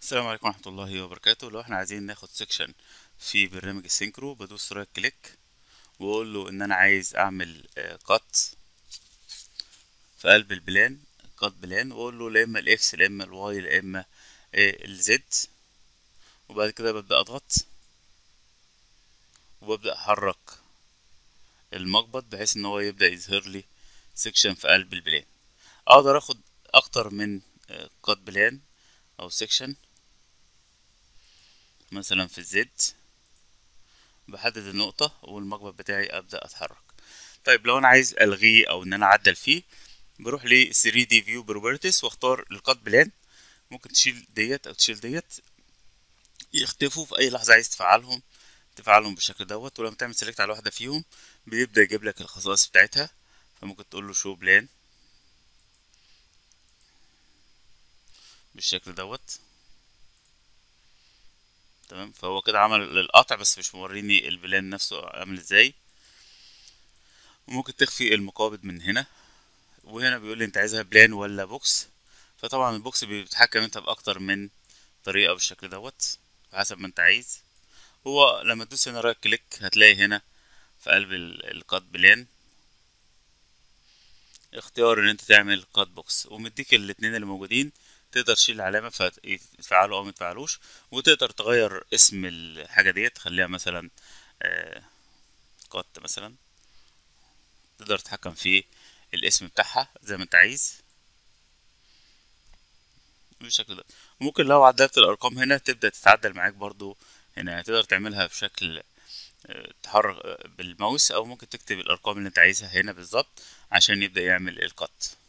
السلام عليكم ورحمة الله وبركاته لو احنا عايزين ناخد سيكشن في برنامج السينكرو بدوس رايت كليك واقول له ان انا عايز اعمل كات في قلب البلان كات بلان واقول له لا اما الاكس لا اما الواي لا اما الزد وبعد كده ببدأ اضغط وببدأ احرك المقبض بحيث ان هو يبدأ يظهر لي سيكشن في قلب البلان اقدر اخد اكتر من كات بلان او سيكشن مثلا في الزد بحدد النقطة والمقبض بتاعي ابدأ اتحرك طيب لو انا عايز الغيه او ان انا اعدل فيه بروح ل 3 دي فيو بروبرتيز واختار القط بلان ممكن تشيل ديت او تشيل ديت يختفوا في اي لحظة عايز تفعلهم تفعلهم بالشكل دوت ولما تعمل سيلكت على واحدة فيهم بيبدأ يجيب لك الخصائص بتاعتها فممكن تقول له شو بلان بالشكل دوت تمام فهو كده عمل القطع بس مش موريني البلان نفسه عامل ازاي وممكن تخفي المقابض من هنا وهنا بيقول لي انت عايزها بلان ولا بوكس فطبعا البوكس بيتحكم انت باكتر من طريقه بالشكل دوت حسب ما انت عايز هو لما تدوس هنا رايت كليك هتلاقي هنا في قلب القط بلان اختيار ان انت تعمل قط بوكس ومديك الاتنين اللي موجودين تقدر تشيل العلامة فتفعله أو متفعلوش وتقدر تغير اسم الحاجة ديت تخليها مثلا قط مثلا تقدر تتحكم في الاسم بتاعها زي ما انت عايز بالشكل ده ممكن لو عدلت الأرقام هنا تبدأ تتعدل معاك برضو هنا تقدر تعملها بشكل تحرك بالماوس أو ممكن تكتب الأرقام اللي انت عايزها هنا بالظبط عشان يبدأ يعمل القط